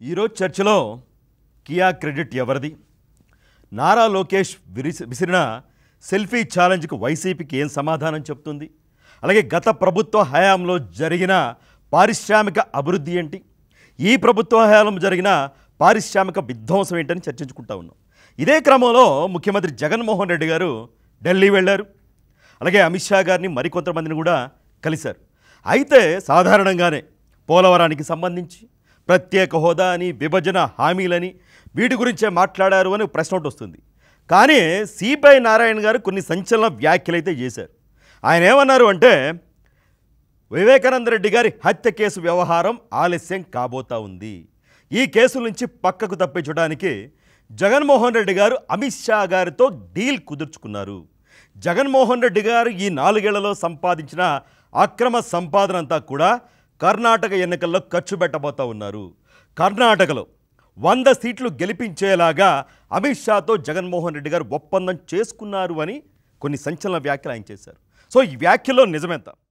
ఈరోజు చర్చలో Kia credit ఎవరిది నారా లోకేష్ విరిసి విసిరిన సెల్ఫీ ఛాలెంజ్కు వైసీపీకి ఏం సమాధానం చెప్తుంది అలాగే గత ప్రభుత్వ హయాంలో జరిగిన పారిశ్రామిక అభివృద్ధి ఏంటి ఈ ప్రభుత్వ హయాంలో జరిగిన పారిశ్రామిక విధ్వంసం ఏంటని చర్చించుకుంటా ఉన్నాం ఇదే క్రమంలో ముఖ్యమంత్రి జగన్మోహన్ రెడ్డి గారు ఢిల్లీ వెళ్ళారు అలాగే అమిత్ షా గారిని మరికొంతమందిని కూడా కలిశారు అయితే సాధారణంగానే పోలవరానికి సంబంధించి ప్రత్యేక హోదా అని విభజన హామీలని వీటి గురించే మాట్లాడారు అని ప్రశ్న ఒకటి వస్తుంది కానీ సిపిఐ నారాయణ గారు కొన్ని సంచలన వ్యాఖ్యలు అయితే చేశారు ఆయన ఏమన్నారు అంటే వివేకానంద రెడ్డి గారి హత్య కేసు వ్యవహారం ఆలస్యం కాబోతా ఉంది ఈ కేసు నుంచి పక్కకు తప్పించడానికి జగన్మోహన్ రెడ్డి గారు అమిత్ షా గారితో డీల్ కుదుర్చుకున్నారు జగన్మోహన్ రెడ్డి గారు ఈ నాలుగేళ్లలో సంపాదించిన అక్రమ సంపాదన అంతా కూడా కర్ణాటక ఎన్నికల్లో ఖర్చు పెట్టబోతా ఉన్నారు కర్ణాటకలో వంద సీట్లు గెలిపించేలాగా అమిత్ షాతో జగన్మోహన్ రెడ్డి గారు ఒప్పందం చేసుకున్నారు అని కొన్ని సంచలన వ్యాఖ్యలు ఆయన చేశారు సో ఈ వ్యాఖ్యలో నిజమెంత